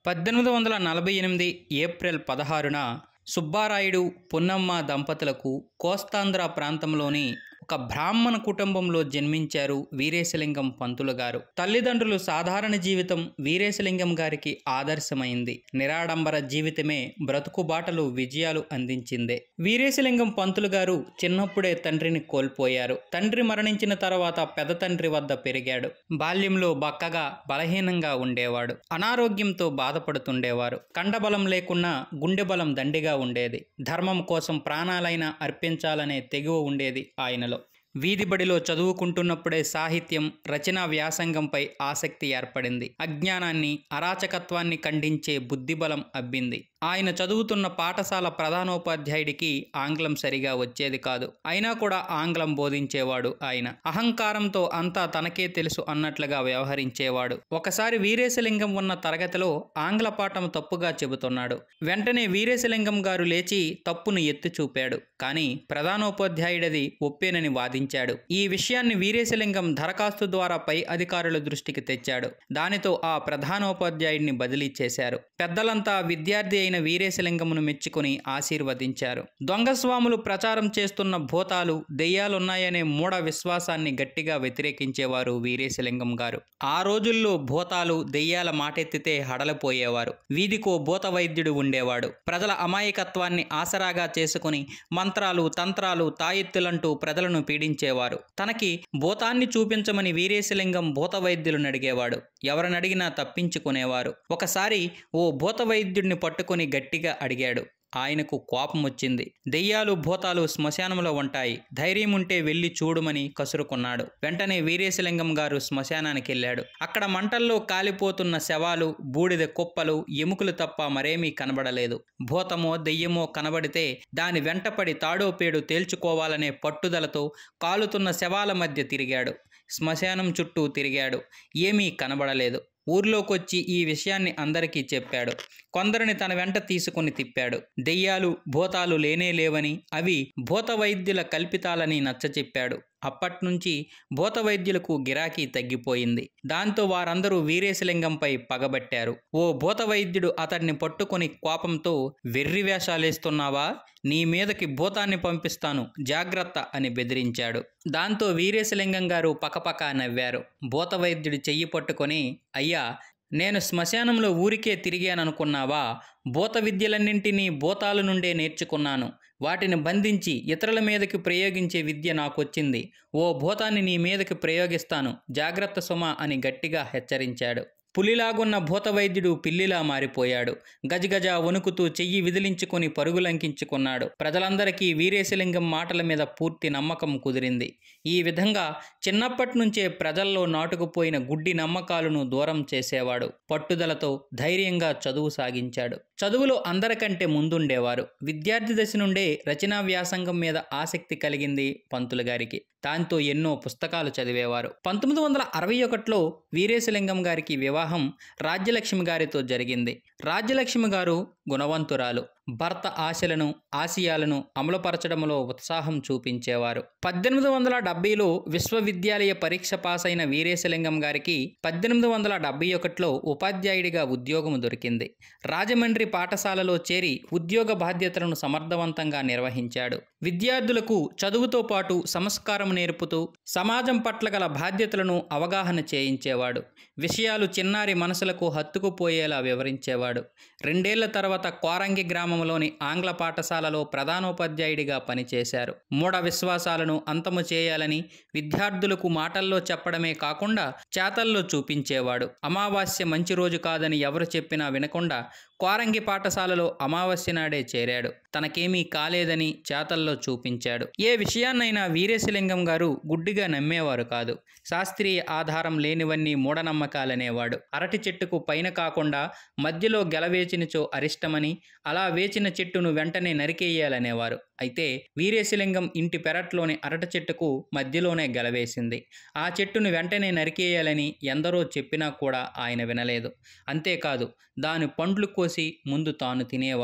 పద్దెనిమిది వందల నలభై ఎనిమిది ఏప్రిల్ పదహారున సుబ్బారాయుడు పున్నమ్మ దంపతులకు కోస్తాంధ్ర ప్రాంతంలోని ఒక బ్రాహ్మణ కుటుంబంలో జన్మించారు వీరేశలింగం పంతులు గారు తల్లిదండ్రులు సాధారణ జీవితం వీరేశలింగం గారికి ఆదర్శమైంది నిరాడంబర జీవితమే బ్రతుకు బాటలు విజయాలు అందించిందే వీరేశలింగం పంతులు గారు చిన్నప్పుడే తండ్రిని కోల్పోయారు తండ్రి మరణించిన తర్వాత పెద్ద తండ్రి వద్ద పెరిగాడు బాల్యంలో బక్కగా బలహీనంగా ఉండేవాడు అనారోగ్యంతో బాధపడుతుండేవారు కండబలం లేకున్నా గుండె బలం దండిగా ఉండేది ధర్మం కోసం ప్రాణాలైనా అర్పించాలనే తెగువ ఉండేది ఆయనలో వీధి బడిలో చదువుకుంటున్నప్పుడే సాహిత్యం రచనా వ్యాసంగంపై ఆసక్తి ఏర్పడింది అజ్ఞానాన్ని అరాచకత్వాన్ని ఖండించే బుద్ధిబలం అబ్బింది ఆయన చదువుతున్న పాఠశాల ప్రధానోపాధ్యాయుడికి ఆంగ్లం సరిగా వచ్చేది కాదు అయినా కూడా ఆంగ్లం బోధించేవాడు ఆయన అహంకారంతో అంతా తనకే తెలుసు అన్నట్లుగా వ్యవహరించేవాడు ఒకసారి వీరేశలింగం ఉన్న తరగతిలో ఆంగ్ల పాఠం తప్పుగా చెబుతున్నాడు వెంటనే వీరేశలింగం గారు లేచి తప్పును ఎత్తి చూపాడు కానీ ప్రధానోపాధ్యాయుడది ఒప్పేనని వాదించాడు ఈ విషయాన్ని వీరేశలింగం దరఖాస్తు ద్వారా పై అధికారుల దృష్టికి తెచ్చాడు దానితో ఆ ప్రధానోపాధ్యాయుడిని బదిలీ చేశారు పెద్దలంతా విద్యార్థి అయిన వీరేశలింగమును మెచ్చుకుని ఆశీర్వదించారు దొంగస్వాములు ప్రచారం చేస్తున్న భూతాలు దెయ్యాలున్నాయనే మూఢ విశ్వాసాన్ని గట్టిగా వ్యతిరేకించేవారు వీరేశలింగం గారు ఆ రోజుల్లో భూతాలు దెయ్యాల మాటెత్తితే హడలిపోయేవారు వీధికో భూత వైద్యుడు ఉండేవాడు ప్రజల అమాయకత్వాన్ని ఆసరాగా చేసుకుని మంత్రాలు తంత్రాలు తాయెత్తులంటూ ప్రజలను పీడించేవారు తనకి భూతాన్ని చూపించమని వీరేశలింగం భూత వైద్యులను అడిగేవాడు ఎవరినడిగినా తప్పించుకునేవారు ఒకసారి ఓ భూత వైద్యుడిని పట్టుకొని గట్టిగా అడిగాడు ఆయనకు కోపం వచ్చింది దెయ్యాలు భూతాలు శ్మశానంలో ఉంటాయి ధైర్యం ఉంటే వెళ్ళి చూడమని కసురుకున్నాడు వెంటనే వీరేశలింగం గారు శ్మశానానికి వెళ్ళాడు అక్కడ మంటల్లో కాలిపోతున్న శవాలు బూడిద కుప్పలు ఎముకలు తప్ప మరేమీ కనబడలేదు భూతమో దెయ్యమో కనబడితే దాని వెంటపడి తాడోపేడు తేల్చుకోవాలనే పట్టుదలతో కాలుతున్న శవాల మధ్య తిరిగాడు శ్మశానం చుట్టూ తిరిగాడు ఏమీ కనబడలేదు ఊర్లోకొచ్చి ఈ విషయాన్ని అందరికీ చెప్పాడు కొందరిని తన వెంట తీసుకుని తిప్పాడు దెయ్యాలు భూతాలు లేనే లేవని అవి భూత వైద్యుల కల్పితాలని నచ్చచెప్పాడు అప్పట్నుంచి భూత వైద్యులకు గిరాకీ తగ్గిపోయింది దాంతో వారందరూ వీరేశలింగంపై పగబట్టారు ఓ భూత వైద్యుడు అతడిని పట్టుకొని కోపంతో వెర్రి వేషాలేస్తున్నావా నీ మీదకి భూతాన్ని పంపిస్తాను జాగ్రత్త అని బెదిరించాడు దాంతో వీరేశలింగం గారు పకపక నవ్వారు భూత వైద్యుడు చెయ్యి పట్టుకొని అయ్యా నేను శ్మశానంలో ఊరికే తిరిగాననుకున్నావా భూత విద్యలన్నింటినీ భూతాల నుండే నేర్చుకున్నాను వాటిని బంధించి ఇతరుల మీదకి ప్రయోగించే విద్య నాకొచ్చింది ఓ భూతాన్ని నీ మీదకి ప్రయోగిస్తాను జాగ్రత్త సుమ అని గట్టిగా హెచ్చరించాడు పులిలాగున్న భూత వైద్యుడు పిల్లిలా మారిపోయాడు గజగజ వణుకుతూ చెయ్యి విదిలించుకొని పరుగులంకించుకున్నాడు ప్రజలందరికీ వీరేశలింగం మాటల మీద పూర్తి నమ్మకం కుదిరింది ఈ విధంగా చిన్నప్పటి నుంచే ప్రజల్లో నాటుకుపోయిన గుడ్డి నమ్మకాలను దూరం చేసేవాడు పట్టుదలతో ధైర్యంగా చదువు సాగించాడు చదువులో అందరికంటే ముందుండేవారు విద్యార్థి దశ నుండే రచనా వ్యాసంగం మీద ఆసక్తి కలిగింది పంతులు గారికి దాంతో ఎన్నో పుస్తకాలు చదివేవారు పంతొమ్మిది వందల అరవై ఒకటిలో వీరేశలింగం గారికి వివాహం రాజ్యలక్ష్మి గారితో జరిగింది రాజ్యలక్ష్మి గారు గుణవంతురాలు భర్త ఆశలను ఆశయాలను అమలుపరచడంలో ఉత్సాహం చూపించేవారు పద్దెనిమిది వందల డెబ్బైలో విశ్వవిద్యాలయ పరీక్ష పాస్ అయిన వీరేశలింగం గారికి పద్దెనిమిది వందల డెబ్బై ఒకటిలో ఉపాధ్యాయుడిగా ఉద్యోగం దొరికింది రాజమండ్రి పాఠశాలలో చేరి ఉద్యోగ బాధ్యతలను సమర్థవంతంగా నిర్వహించాడు విద్యార్థులకు చదువుతో పాటు సంస్కారం నేర్పుతూ సమాజం పట్ల గల బాధ్యతలను అవగాహన చేయించేవాడు విషయాలు చిన్నారి మనసులకు హత్తుకుపోయేలా వివరించేవాడు రెండేళ్ల తర్వాత కోరంగి గ్రామంలోని ఆంగ్ల పాఠశాలలో ప్రధానోపాధ్యాయుడిగా పనిచేశారు మూఢ విశ్వాసాలను అంతము చేయాలని విద్యార్థులకు మాటల్లో చెప్పడమే కాకుండా చేతల్లో చూపించేవాడు అమావాస్య మంచి రోజు కాదని ఎవరు చెప్పినా వినకుండా కోరంగి పాఠశాలలో అమావాస్య నాడే చేరాడు తనకేమీ కాలేదని చేతల్లో చూపించాడు ఏ విషయాన్నైనా వీరేశలింగం గారు గుడ్డిగా నమ్మేవారు కాదు శాస్త్రీయ ఆధారం లేనివన్నీ మూఢనమ్మకాలనేవాడు అరటి చెట్టుకు పైన కాకుండా మధ్యలో గెలవేచినచో అరిష్టమని అలా వేచిన చెట్టును వెంటనే నరికేయాలనేవారు అయితే వీరేశలింగం ఇంటి పెరట్లోని అరటి చెట్టుకు మధ్యలోనే గెలవేసింది ఆ చెట్టును వెంటనే నరికేయాలని ఎందరో చెప్పినా కూడా ఆయన వినలేదు అంతేకాదు దాని పండ్లు కోసి ముందు తాను తినేవాడు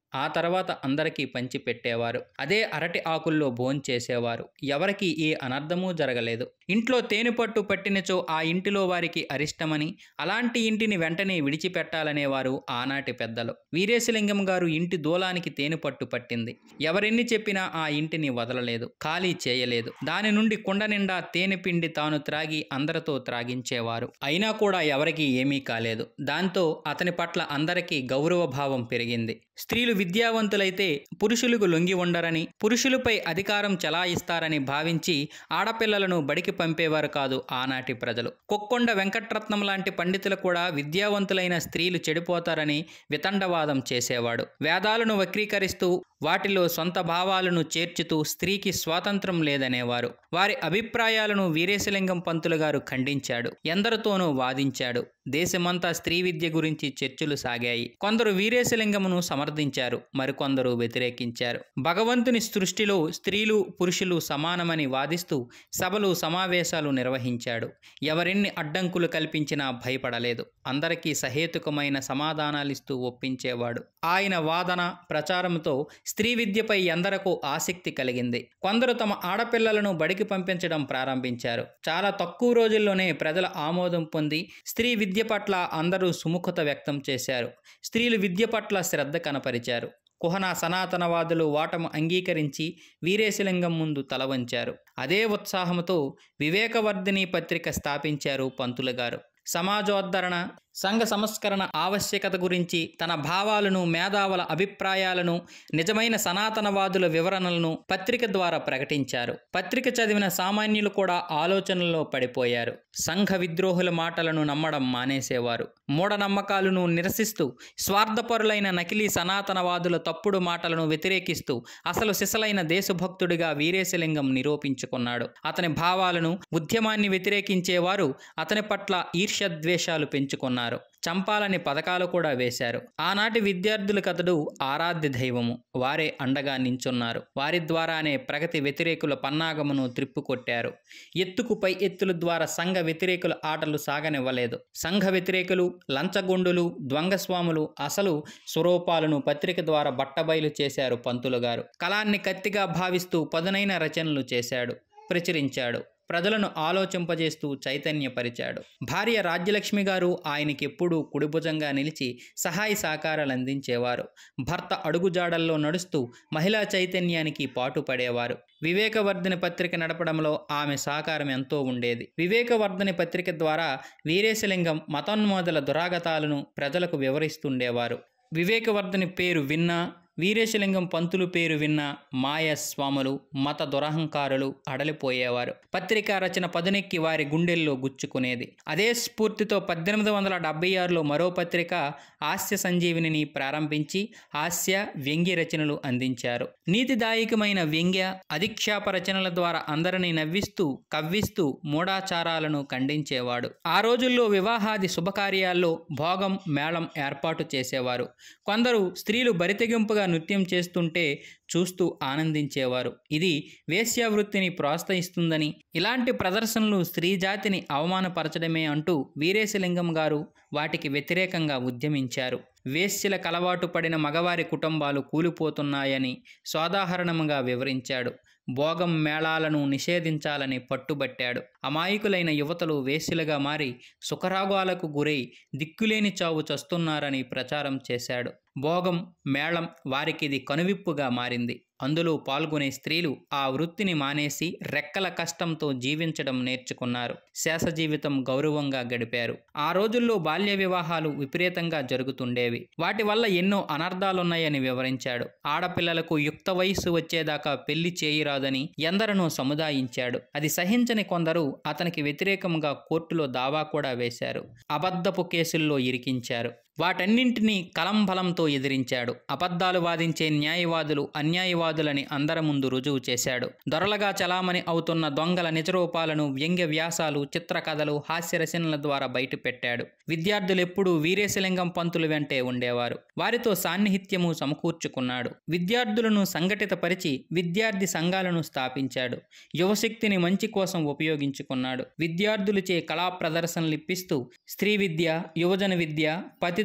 ఆ తర్వాత అందరికీ పంచి పెట్టేవారు అదే అరటి ఆకుల్లో భోంచేసేవారు ఎవరికి ఏ అనర్థమూ జరగలేదు ఇంట్లో తేనెపట్టు పట్టినచో ఆ ఇంటిలో వారికి అరిష్టమని అలాంటి ఇంటిని వెంటనే విడిచిపెట్టాలనేవారు ఆనాటి పెద్దలు వీరేశలింగం గారు ఇంటి దూలానికి తేనెపట్టు పట్టింది ఎవరెన్ని చెప్పినా ఆ ఇంటిని వదలలేదు ఖాళీ చేయలేదు దాని నుండి కుండ నిండా తేనె పిండి తాను త్రాగి అందరితో త్రాగించేవారు అయినా కూడా ఎవరికీ ఏమీ కాలేదు దాంతో అతని పట్ల అందరికీ గౌరవ భావం పెరిగింది స్త్రీలు విద్యావంతులైతే పురుషులకు లొంగి ఉండరని పురుషులపై అధికారం చలాయిస్తారని భావించి ఆడపిల్లలను బడికి పంపేవారు కాదు ఆనాటి ప్రజలు కొక్కొండ వెంకట్రత్నం లాంటి పండితులు కూడా విద్యావంతులైన స్త్రీలు చెడిపోతారని వితండవాదం చేసేవాడు వేదాలను వక్రీకరిస్తూ వాటిలో సొంత భావాలను చేర్చుతూ స్త్రీకి స్వాతంత్రం లేదనేవారు వారి అభిప్రాయాలను వీరేశలింగం పంతులు గారు ఖండించాడు ఎందరితోనూ వాదించాడు దేశమంతా స్త్రీ విద్య గురించి చర్చలు సాగాయి కొందరు వీరేశలింగమును సమర్థించారు మరికొందరు వ్యతిరేకించారు భగవంతుని సృష్టిలో స్త్రీలు పురుషులు సమానమని వాదిస్తూ సభలు సమావేశాలు నిర్వహించాడు ఎవరెన్ని అడ్డంకులు కల్పించినా భయపడలేదు అందరికీ సహేతుకమైన సమాధానాలిస్తూ ఒప్పించేవాడు ఆయన వాదన ప్రచారంతో స్త్రీ విద్యపై ఎందరకు ఆసక్తి కలిగింది కొందరు తమ ఆడపిల్లలను బడికి పంపించడం ప్రారంభించారు చాలా తక్కువ రోజుల్లోనే ప్రజల ఆమోదం పొంది స్త్రీ విద్య పట్ల అందరూ సుముఖత వ్యక్తం చేశారు స్త్రీలు విద్య పట్ల శ్రద్ధ కనపరిచారు కుహన సనాతనవాదులు వాటము అంగీకరించి వీరేశలింగం ముందు తల వంచారు అదే ఉత్సాహంతో వివేకవర్ధిని పత్రిక స్థాపించారు పంతులు గారు సమాజోద్ధరణ సంఘ సంస్కరణ ఆవశ్యకత గురించి తన భావాలను మేధావుల అభిప్రాయాలను నిజమైన సనాతనవాదుల వివరణలను పత్రిక ద్వారా ప్రకటించారు పత్రిక చదివిన సామాన్యులు కూడా ఆలోచనల్లో పడిపోయారు సంఘ విద్రోహుల మాటలను నమ్మడం మానేసేవారు మూఢనమ్మకాలను నిరసిస్తూ స్వార్థపరులైన నకిలీ సనాతనవాదుల తప్పుడు మాటలను వ్యతిరేకిస్తూ అసలు సిసలైన దేశభక్తుడిగా వీరేశలింగం నిరూపించుకున్నాడు అతని భావాలను ఉద్యమాన్ని వ్యతిరేకించేవారు అతని పట్ల ఈర్ష్యద్వేషాలు పెంచుకున్నారు చంపాలని పథకాలు కూడా వేశారు ఆనాటి విద్యార్థులకు అతడు ఆరాధ్య దైవము వారే అండగా నించున్నారు వారి ద్వారానే ప్రగతి వ్యతిరేకుల పన్నాగమును త్రిప్పుకొట్టారు ఎత్తుకు పై ఎత్తుల ద్వారా సంఘ వ్యతిరేకుల ఆటలు సాగనివ్వలేదు సంఘ వ్యతిరేకులు లంచగొండులు ద్వంగస్వాములు అసలు స్వరూపాలను పత్రిక ద్వారా బట్టబయలు చేశారు పంతులు గారు కళాన్ని కత్తిగా భావిస్తూ పదునైన రచనలు చేశాడు ప్రచురించాడు ప్రజలను ఆలోచింపజేస్తూ చైతన్యపరిచాడు భార్య రాజ్యలక్ష్మి గారు ఆయనకి ఎప్పుడూ కుడిభుజంగా నిలిచి సహాయ సహకారాలు అందించేవారు భర్త అడుగుజాడల్లో నడుస్తూ మహిళా చైతన్యానికి పాటుపడేవారు వివేకవర్ధని పత్రిక నడపడంలో ఆమె సహకారం ఎంతో ఉండేది వివేకవర్ధని పత్రిక ద్వారా వీరేశలింగం మతోన్మోదల దురాగతాలను ప్రజలకు వివరిస్తుండేవారు వివేకవర్ధని పేరు విన్నా వీరేశలింగం పంతులు పేరు విన్న మాయస్వాములు మత దురహంకారులు అడలిపోయేవారు పత్రికా రచన పదునెక్కి వారి గుండెల్లో గుచ్చుకునేది అదే స్ఫూర్తితో పద్దెనిమిది వందల డెబ్బై ఆరులో మరో పత్రిక హాస్య సంజీవినిని ప్రారంభించి హాస్య వ్యంగ్య రచనలు అందించారు నీతిదాయకమైన వ్యంగ్య అధిక్షాప రచనల ద్వారా అందరినీ నవ్విస్తూ కవ్విస్తూ మూఢాచారాలను ఖండించేవాడు ఆ రోజుల్లో వివాహాది శుభకార్యాల్లో భోగం మేళం ఏర్పాటు చేసేవారు కొందరు స్త్రీలు బరితెగింపుగా నృత్యం చేస్తుంటే చూస్తూ ఆనందించేవారు ఇది వేశ్యావృత్తిని ప్రోత్సహిస్తుందని ఇలాంటి ప్రదర్శనలు స్త్రీ జాతిని అవమానపరచడమే అంటూ వీరేశలింగం గారు వాటికి వ్యతిరేకంగా ఉద్యమించారు వేశ్యల కలవాటు పడిన మగవారి కుటుంబాలు కూలిపోతున్నాయని సోదాహరణముగా వివరించాడు భోగం మేళాలను నిషేధించాలని పట్టుబట్టాడు అమాయకులైన యువతలు వేశ్యలుగా మారి సుఖరాగాలకు గురై దిక్కులేని చావు చస్తున్నారని ప్రచారం చేశాడు భోగం మేళం వారికిది కనువిప్పుగా మారింది అందులో పాల్గొనే స్త్రీలు ఆ వృత్తిని మానేసి రెక్కల కష్టంతో జీవించడం నేర్చుకున్నారు శేష జీవితం గౌరవంగా గడిపారు ఆ రోజుల్లో బాల్య వివాహాలు విపరీతంగా జరుగుతుండేవి వాటి వల్ల ఎన్నో అనర్థాలున్నాయని వివరించాడు ఆడపిల్లలకు యుక్త వయస్సు వచ్చేదాకా పెళ్లి చేయరాదని ఎందరనో సముదాయించాడు అది సహించని కొందరు అతనికి వ్యతిరేకంగా కోర్టులో దావా కూడా వేశారు అబద్ధపు కేసుల్లో ఇరికించారు వాటన్నింటినీ కలంబలంతో ఎదిరించాడు అబద్ధాలు వాదించే న్యాయవాదులు అన్యాయవాదులని అందరి ముందు రుజువు చేశాడు దొరలగా చలామణి అవుతున్న దొంగల నిజరూపాలను వ్యంగ్య వ్యాసాలు చిత్రకథలు హాస్యరచనల ద్వారా బయటపెట్టాడు విద్యార్థులు ఎప్పుడూ వీరేశలింగం పంతులు వెంటే ఉండేవారు వారితో సాన్నిహిత్యము సమకూర్చుకున్నాడు విద్యార్థులను సంఘటితపరిచి విద్యార్థి సంఘాలను స్థాపించాడు యువశక్తిని మంచి కోసం ఉపయోగించుకున్నాడు విద్యార్థులచే కళా ప్రదర్శనలు ఇప్పిస్తూ స్త్రీ విద్య యువజన విద్య పతిత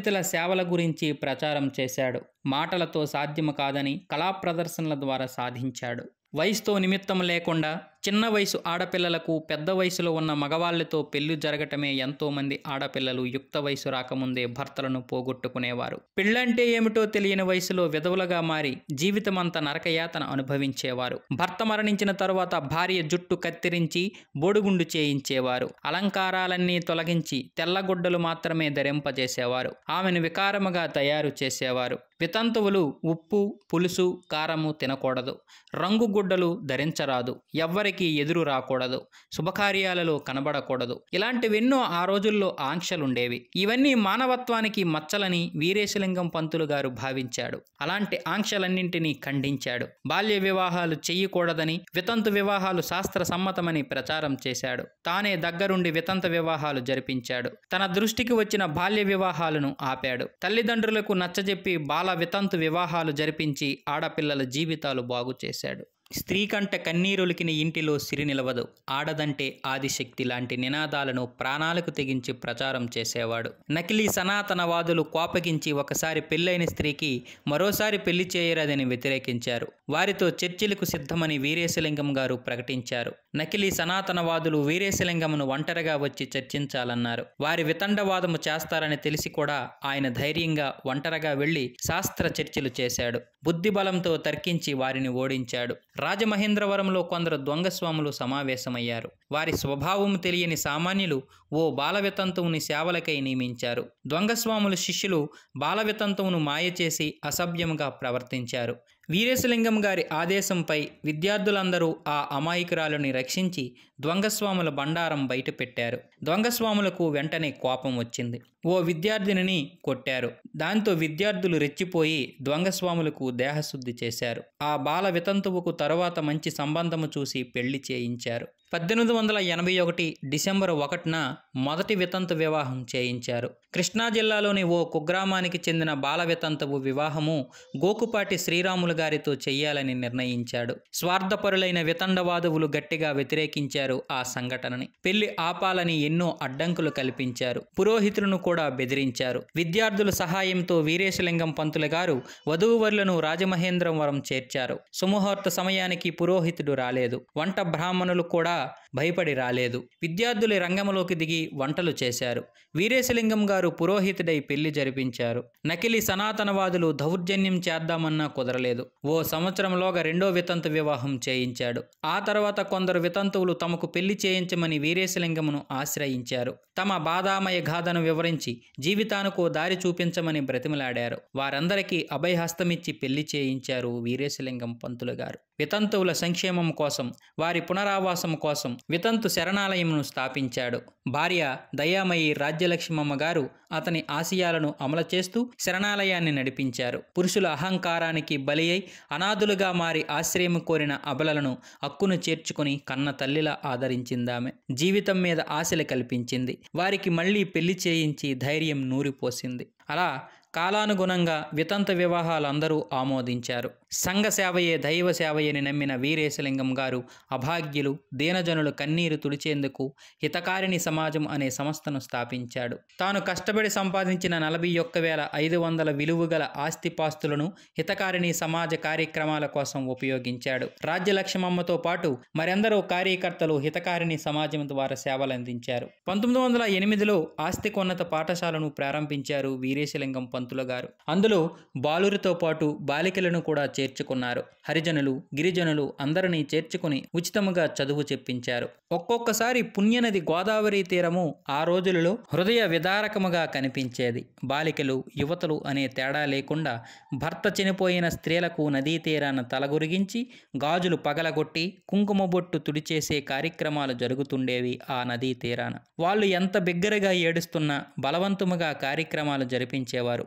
దళితుల సేవల గురించి ప్రచారం చేశాడు మాటలతో సాధ్యము కాదని కళా ప్రదర్శనల ద్వారా సాధించాడు వయసుతో నిమిత్తం లేకుండా చిన్న వయసు ఆడపిల్లలకు పెద్ద వయసులో ఉన్న మగవాళ్లతో పెళ్లి జరగటమే ఎంతో మంది ఆడపిల్లలు యుక్త వయసు రాకముందే భర్తలను పోగొట్టుకునేవారు పెళ్ళంటే ఏమిటో తెలియని వయసులో విధవులుగా మారి జీవితమంతా నరకయాతన అనుభవించేవారు భర్త మరణించిన తరువాత భార్య జుట్టు కత్తిరించి బోడుగుండు చేయించేవారు అలంకారాలన్నీ తొలగించి తెల్లగుడ్డలు మాత్రమే ధరింపజేసేవారు ఆమెను వికారముగా తయారు చేసేవారు వితంతువులు ఉప్పు పులుసు కారము తినకూడదు రంగు గుడ్డలు ధరించరాదు ఎవ్వరికీ ఎదురు రాకూడదు శుభకార్యాలలో కనబడకూడదు ఇలాంటివెన్నో ఆ రోజుల్లో ఆంక్షలుండేవి ఇవన్నీ మానవత్వానికి మచ్చలని వీరేశలింగం పంతులు గారు భావించాడు అలాంటి ఆంక్షలన్నింటినీ ఖండించాడు బాల్య వివాహాలు చెయ్యకూడదని వితంతు వివాహాలు శాస్త్ర సమ్మతమని ప్రచారం చేశాడు తానే దగ్గరుండి వితంత వివాహాలు జరిపించాడు తన దృష్టికి వచ్చిన బాల్య వివాహాలను ఆపాడు తల్లిదండ్రులకు నచ్చజెప్పి బాల వితంతు వివాహాలు జరిపించి ఆడపిల్లల జీవితాలు బాగు చేశాడు స్త్రీ కంట కన్నీరులికిన ఇంటిలో సిరి నిలవదు ఆడదంటే ఆదిశక్తి లాంటి నినాదాలను ప్రాణాలకు తెగించి ప్రచారం చేసేవాడు నకిలీ సనాతనవాదులు కోపగించి ఒకసారి పెళ్ళైన స్త్రీకి మరోసారి పెళ్లి చేయరాదని వ్యతిరేకించారు వారితో చర్చిలకు సిద్ధమని వీరేశలింగం గారు ప్రకటించారు నకిలీ సనాతనవాదులు వీరేశలింగమును ఒంటరిగా వచ్చి చర్చించాలన్నారు వారి వితండవాదము చేస్తారని తెలిసి కూడా ఆయన ధైర్యంగా ఒంటరిగా వెళ్లి శాస్త్ర చర్చలు చేశాడు బుద్ధి బలంతో తర్కించి వారిని ఓడించాడు రాజమహేంద్రవరంలో కొందరు దొంగస్వాములు సమావేశమయ్యారు వారి స్వభావం తెలియని సామాన్యులు ఓ బాలవితంతువుని సేవలకై నియమించారు దొంగస్వాముల శిష్యులు బాలవితంతువును మాయ చేసి అసభ్యముగా ప్రవర్తించారు వీరేశలింగం గారి ఆదేశంపై విద్యార్థులందరూ ఆ అమాయకురాలుని రక్షించి దొంగస్వాముల బండారం బయటపెట్టారు దొంగస్వాములకు వెంటనే కోపం వచ్చింది ఓ విద్యార్థినిని కొట్టారు దాంతో విద్యార్థులు రెచ్చిపోయి దొంగస్వాములకు దేహశుద్ధి చేశారు ఆ బాల వితంతువుకు తరువాత మంచి సంబంధము చూసి పెళ్లి చేయించారు పద్దెనిమిది వందల ఎనభై ఒకటి డిసెంబర్ ఒకటిన మొదటి వితంతు వివాహం చేయించారు కృష్ణా జిల్లాలోని ఓ కుగ్రామానికి చెందిన బాల వితంతువు వివాహము గోకుపాటి శ్రీరాములు గారితో చెయ్యాలని నిర్ణయించాడు స్వార్థపరులైన వితండవాదువులు గట్టిగా వ్యతిరేకించారు ఆ సంఘటనని పెళ్లి ఆపాలని ఎన్నో అడ్డంకులు కల్పించారు పురోహితులను కూడా బెదిరించారు విద్యార్థుల సహాయంతో వీరేశలింగం పంతులు గారు వధూవరులను రాజమహేంద్రవరం చేర్చారు సుముహూర్త సమయానికి పురోహితుడు రాలేదు వంట బ్రాహ్మణులు కూడా భయపడి రాలేదు విద్యార్థులు రంగంలోకి దిగి వంటలు చేశారు వీరేశలింగం గారు పురోహితుడై పెళ్లి జరిపించారు నకిలీ సనాతనవాదులు దౌర్జన్యం చేద్దామన్నా కుదరలేదు ఓ సంవత్సరంలోగా రెండో వితంతు వివాహం చేయించాడు ఆ తర్వాత కొందరు వితంతువులు తమకు పెళ్లి చేయించమని వీరేశలింగమును ఆశ్రయించారు తమ బాధామయ గాథను వివరించి జీవితానికో దారి చూపించమని బ్రతిమలాడారు వారందరికీ అభయహస్తమిచ్చి పెళ్లి చేయించారు వీరేశలింగం పంతులు గారు వితంతువుల సంక్షేమం కోసం వారి పునరావాసం కోసం వితంతు శరణాలయంను స్థాపించాడు భార్య దయామయి రాజ్యలక్ష్మమ్మ గారు అతని ఆశయాలను అమలు చేస్తూ శరణాలయాన్ని నడిపించారు పురుషుల అహంకారానికి బలి అయి అనాథులుగా మారి ఆశ్రయం కోరిన అబలలను హక్కును చేర్చుకుని కన్న తల్లిలా ఆదరించిందామె జీవితం మీద ఆశలు కల్పించింది వారికి మళ్ళీ పెళ్లి చేయించి ధైర్యం నూరిపోసింది అలా కాలానుగుణంగా వితంత వివాహాలు అందరూ ఆమోదించారు సంఘ సేవయే దైవ సేవయని నమ్మిన వీరేశలింగం గారు అభాగ్యులు దీనజనులు కన్నీరు తుడిచేందుకు హితకారిణి సమాజం అనే సంస్థను స్థాపించాడు తాను కష్టపడి సంపాదించిన నలభై ఒక్క వేల ఐదు వందల విలువగల ఆస్తిపాస్తులను హితకారిణి సమాజ కార్యక్రమాల కోసం ఉపయోగించాడు రాజ్యలక్ష్మమ్మతో పాటు మరెందరో కార్యకర్తలు హితకారిణి సమాజం ద్వారా సేవలందించారు పంతొమ్మిది వందల ఎనిమిదిలో ఆస్తికోన్నత పాఠశాలను ప్రారంభించారు వీరేశలింగం పంతులు గారు అందులో బాలురితో పాటు బాలికలను కూడా చేర్చుకున్నారు హరిజనులు గిరిజనులు అందరినీ చేర్చుకుని ఉచితముగా చదువు చెప్పించారు ఒక్కొక్కసారి పుణ్యనది గోదావరి తీరము ఆ రోజులలో హృదయ విదారకముగా కనిపించేది బాలికలు యువతలు అనే తేడా లేకుండా భర్త చనిపోయిన స్త్రీలకు నదీ తీరాన తలగొరిగించి గాజులు పగలగొట్టి కుంకుమ బొట్టు తుడిచేసే కార్యక్రమాలు జరుగుతుండేవి ఆ నదీ తీరాన వాళ్ళు ఎంత బిగ్గరగా ఏడుస్తున్నా బలవంతముగా కార్యక్రమాలు జరిపించేవారు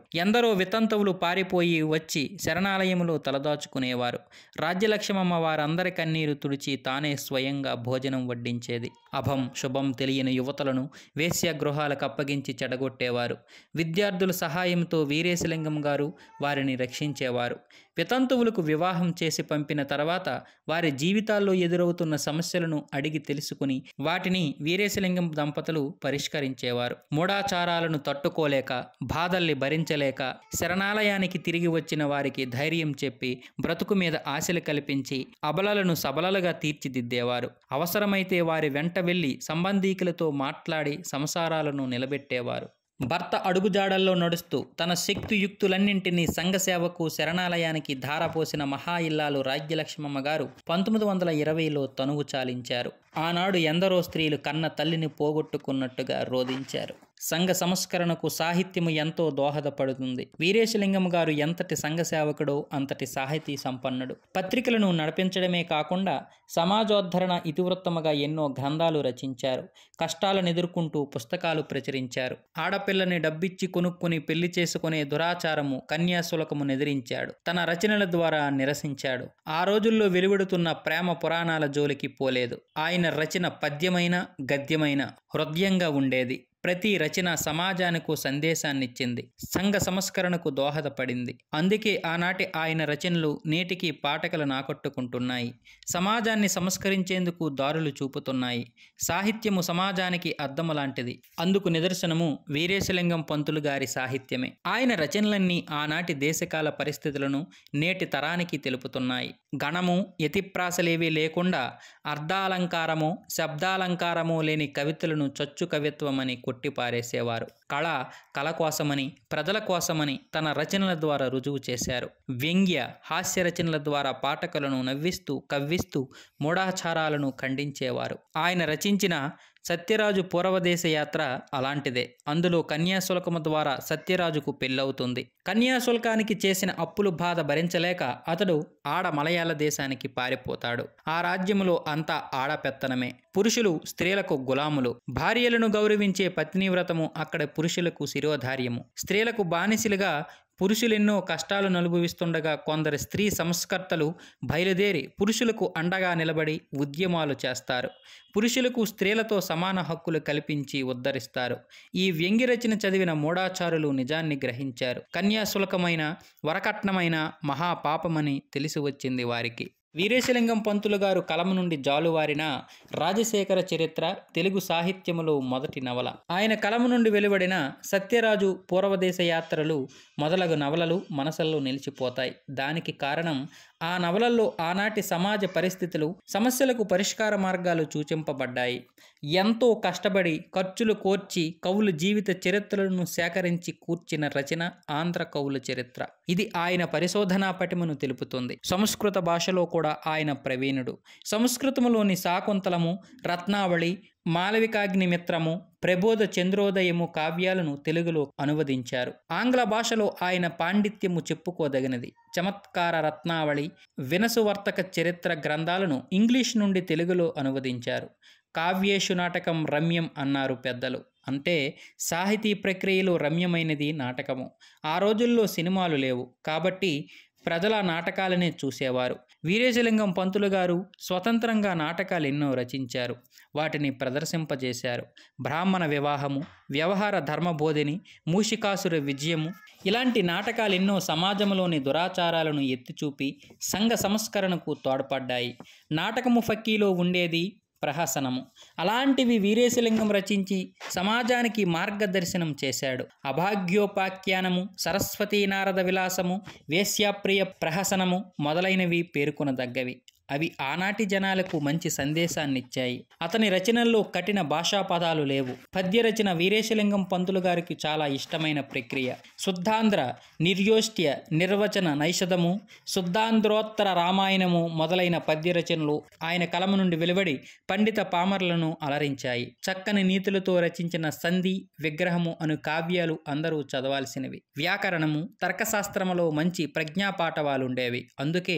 ఎందరో వితంతువులు పారిపోయి వచ్చి శరణాలయములో తలదాచుకునేవారు రాజ్యలక్ష్మమ్మ వారందరి కన్నీరు తుడిచి తానే స్వయంగా భోజనం వడ్డించేది అభం శుభం తెలియని యువతలను వేశ్య గృహాలకు అప్పగించి చెడగొట్టేవారు విద్యార్థుల సహాయంతో వీరేశలింగం గారు వారిని రక్షించేవారు వితంతువులకు వివాహం చేసి పంపిన తర్వాత వారి జీవితాల్లో ఎదురవుతున్న సమస్యలను అడిగి తెలుసుకుని వాటిని వీరేశలింగం దంపతులు పరిష్కరించేవారు మూఢాచారాలను తట్టుకోలేక బాధల్ని భరించలేక శరణాలయానికి తిరిగి వచ్చిన వారికి ధైర్యం చెప్పి బ్రతుకు మీద ఆశలు కల్పించి అబలలను సబలలుగా తీర్చిదిద్దేవారు అవసరమైతే వారి వెంట వెళ్ళి సంబంధీకులతో మాట్లాడి సంసారాలను నిలబెట్టేవారు భర్త అడుగుజాడల్లో నడుస్తూ తన శక్తియుక్తులన్నింటినీ సంఘసేవకు శరణాలయానికి ధారపోసిన మహా ఇల్లాలు రాజ్యలక్ష్మమ్మ గారు పంతొమ్మిది వందల ఇరవైలో తనువు చాలించారు ఆనాడు ఎందరో స్త్రీలు కన్న తల్లిని పోగొట్టుకున్నట్టుగా రోధించారు సంఘ సంస్కరణకు సాహిత్యము ఎంతో దోహదపడుతుంది వీరేశలింగం గారు ఎంతటి సంఘ సేవకుడో అంతటి సాహితీ సంపన్నుడు పత్రికలను నడిపించడమే కాకుండా సమాజోద్ధరణ ఇతివృత్తముగా ఎన్నో గ్రంథాలు రచించారు కష్టాలను ఎదుర్కొంటూ పుస్తకాలు ప్రచురించారు ఆడపిల్లని డబ్బిచ్చి కొనుక్కుని పెళ్లి చేసుకునే దురాచారము కన్యాశులకము నెదిరించాడు తన రచనల ద్వారా నిరసించాడు ఆ రోజుల్లో వెలువడుతున్న ప్రేమ పురాణాల జోలికి పోలేదు ఆయన రచన పద్యమైన గద్యమైన హృదయంగా ఉండేది ప్రతి రచన సమాజానికి సందేశాన్నిచ్చింది సంఘ సంస్కరణకు దోహదపడింది అందుకే ఆనాటి ఆయన రచనలు నేటికి పాఠకులను ఆకట్టుకుంటున్నాయి సమాజాన్ని సంస్కరించేందుకు దారులు చూపుతున్నాయి సాహిత్యము సమాజానికి అద్దము లాంటిది అందుకు నిదర్శనము వీరేశలింగం పంతులు గారి సాహిత్యమే ఆయన రచనలన్నీ ఆనాటి దేశకాల పరిస్థితులను నేటి తరానికి తెలుపుతున్నాయి గణము యతిప్రాసలేవీ లేకుండా అర్ధాలంకారము శబ్దాలంకారము లేని కవితలను చచ్చు కవిత్వమని కొట్టిపారేసేవారు కళ కళ కోసమని ప్రజల కోసమని తన రచనల ద్వారా రుజువు చేశారు వ్యంగ్య హాస్య రచనల ద్వారా పాఠకులను నవ్విస్తూ కవ్విస్తూ మూఢాచారాలను ఖండించేవారు ఆయన రచించిన సత్యరాజు పూర్వదేశ యాత్ర అలాంటిదే అందులో కన్యాశుల్కము ద్వారా సత్యరాజుకు పెళ్ళవుతుంది కన్యాశుల్కానికి చేసిన అప్పులు బాధ భరించలేక అతడు ఆడ మలయాళ దేశానికి పారిపోతాడు ఆ రాజ్యములో అంతా ఆడపెత్తనమే పురుషులు స్త్రీలకు గులాములు భార్యలను గౌరవించే పత్నివ్రతము అక్కడ పురుషులకు శిరోధార్యము స్త్రీలకు బానిసలుగా పురుషులెన్నో కష్టాలు అనుభవిస్తుండగా కొందరు స్త్రీ సంస్కర్తలు బయలుదేరి పురుషులకు అండగా నిలబడి ఉద్యమాలు చేస్తారు పురుషులకు స్త్రీలతో సమాన హక్కులు కల్పించి ఉద్ధరిస్తారు ఈ వ్యంగ్య రచన చదివిన మూఢాచారులు నిజాన్ని గ్రహించారు కన్యాశుల్కమైన వరకట్నమైన మహాపాపమని తెలిసి వచ్చింది వారికి వీరేశలింగం పంతులు గారు కలం నుండి జాలువారిన రాజశేఖర చరిత్ర తెలుగు సాహిత్యములో మొదటి నవల ఆయన కలము నుండి వెలువడిన సత్యరాజు పూర్వదేశ యాత్రలు మొదలగు నవలలు మనసుల్లో నిలిచిపోతాయి దానికి కారణం ఆ నవలల్లో ఆనాటి సమాజ పరిస్థితులు సమస్యలకు పరిష్కార మార్గాలు సూచింపబడ్డాయి ఎంతో కష్టపడి ఖర్చులు కోర్చి కవుల జీవిత చరిత్రలను సేకరించి కూర్చిన రచన ఆంధ్ర కవుల చరిత్ర ఇది ఆయన పరిశోధనా పటిమను తెలుపుతుంది సంస్కృత భాషలో కూడా ఆయన ప్రవీణుడు సంస్కృతములోని శాకుంతలము రత్నావళి మాలవికాగ్నిమిత్రము ప్రబోధ చంద్రోదయము కావ్యాలను తెలుగులో అనువదించారు ఆంగ్ల భాషలో ఆయన పాండిత్యము చెప్పుకోదగినది చమత్కార రత్నావళి వినసువర్తక చరిత్ర గ్రంథాలను ఇంగ్లీష్ నుండి తెలుగులో అనువదించారు కావ్యేషు నాటకం రమ్యం అన్నారు పెద్దలు అంటే సాహితీ ప్రక్రియలో రమ్యమైనది నాటకము ఆ రోజుల్లో సినిమాలు లేవు కాబట్టి ప్రజల నాటకాలనే చూసేవారు వీరేశలింగం పంతులు గారు స్వతంత్రంగా నాటకాలు ఎన్నో రచించారు వాటిని ప్రదర్శింపజేశారు బ్రాహ్మణ వివాహము వ్యవహార ధర్మబోధిని మూషికాసుర విజయము ఇలాంటి నాటకాలు ఎన్నో సమాజంలోని దురాచారాలను ఎత్తిచూపి సంఘ సంస్కరణకు తోడ్పడ్డాయి నాటకము ఫక్కీలో ఉండేది ప్రహసనము అలాంటివి వీరేశలింగం రచించి సమాజానికి మార్గదర్శనం చేశాడు అభాగ్యోపాఖ్యానము సరస్వతీ నారద విలాసము వేశ్యాప్రియ ప్రహసనము మొదలైనవి పేర్కొనదగ్గవి అవి ఆనాటి జనాలకు మంచి సందేశాన్ని ఇచ్చాయి అతని రచనల్లో కఠిన భాషా పదాలు లేవు పద్య రచన వీరేశలింగం పంతులు గారికి చాలా ఇష్టమైన ప్రక్రియ శుద్ధాంధ్ర నిర్యోష్ట్య నిర్వచన నైషధము శుద్ధాంధ్రోత్తర రామాయణము మొదలైన పద్య రచనలు ఆయన కలము నుండి వెలువడి పండిత పామర్లను అలరించాయి చక్కని నీతులతో రచించిన సంధి విగ్రహము అను కావ్యాలు అందరూ చదవాల్సినవి వ్యాకరణము తర్కశాస్త్రములో మంచి ప్రజ్ఞాపాఠవాలుండేవి అందుకే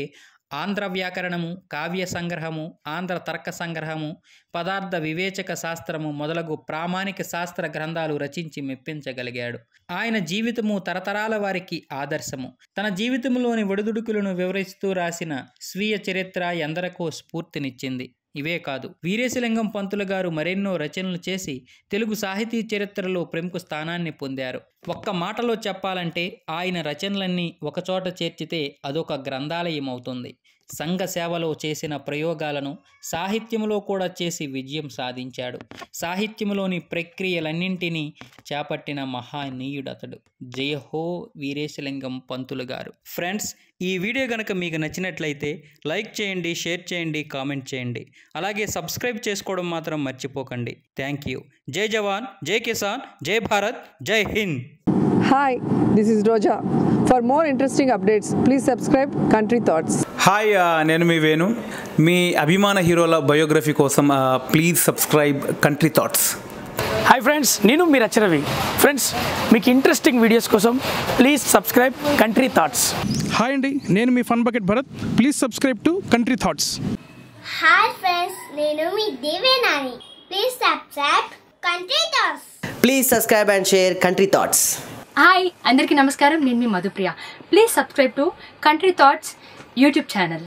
ఆంధ్ర వ్యాకరణము కావ్య సంగ్రహము ఆంధ్ర తర్క సంగ్రహము పదార్థ వివేచక శాస్త్రము మొదలగు ప్రామాణిక శాస్త్ర గ్రంథాలు రచించి మెప్పించగలిగాడు ఆయన జీవితము తరతరాల వారికి ఆదర్శము తన జీవితంలోని ఒడిదుడుకులను వివరిస్తూ రాసిన స్వీయ చరిత్ర ఎందరికో స్ఫూర్తినిచ్చింది ఇవే కాదు వీరేశలింగం పంతులు గారు మరెన్నో రచనలు చేసి తెలుగు సాహితీ చరిత్రలో ప్రముఖ స్థానాన్ని పొందారు ఒక్క మాటలో చెప్పాలంటే ఆయన రచనలన్నీ ఒకచోట చేర్చితే అదొక గ్రంథాలయం అవుతుంది సంఘ సేవలో చేసిన ప్రయోగాలను సాహిత్యంలో కూడా చేసి విజయం సాధించాడు సాహిత్యంలోని ప్రక్రియలన్నింటినీ చేపట్టిన మహానీయుడతడు జయహో వీరేశలింగం పంతులు గారు ఫ్రెండ్స్ ఈ వీడియో కనుక మీకు నచ్చినట్లయితే లైక్ చేయండి షేర్ చేయండి కామెంట్ చేయండి అలాగే సబ్స్క్రైబ్ చేసుకోవడం మాత్రం మర్చిపోకండి థ్యాంక్ యూ జై జవాన్ జై కిసాన్ జై భారత్ జై Hind Hi, this is Roja. For more interesting updates, please subscribe Country Thoughts. Hi ఆ, నేను మీ వేణు మీ అభిమాన హీరోల బయోగ్రఫీ కోసం ఆ, please subscribe country thoughts hi friends నేను మీ రచరవి ఫ్రెండ్స్ మీకు ఇంట్రెస్టింగ్ వీడియోస్ కోసం please subscribe country thoughts hi అండి నేను మీ fun bucket Bharath please subscribe to country thoughts hi friends నేను మీ Devenani please subscribe country thoughts Please subscribe and share Country Thoughts. Hi అందరికీ నమస్కారం నేను మీ Madhupriya please subscribe to country thoughts YouTube channel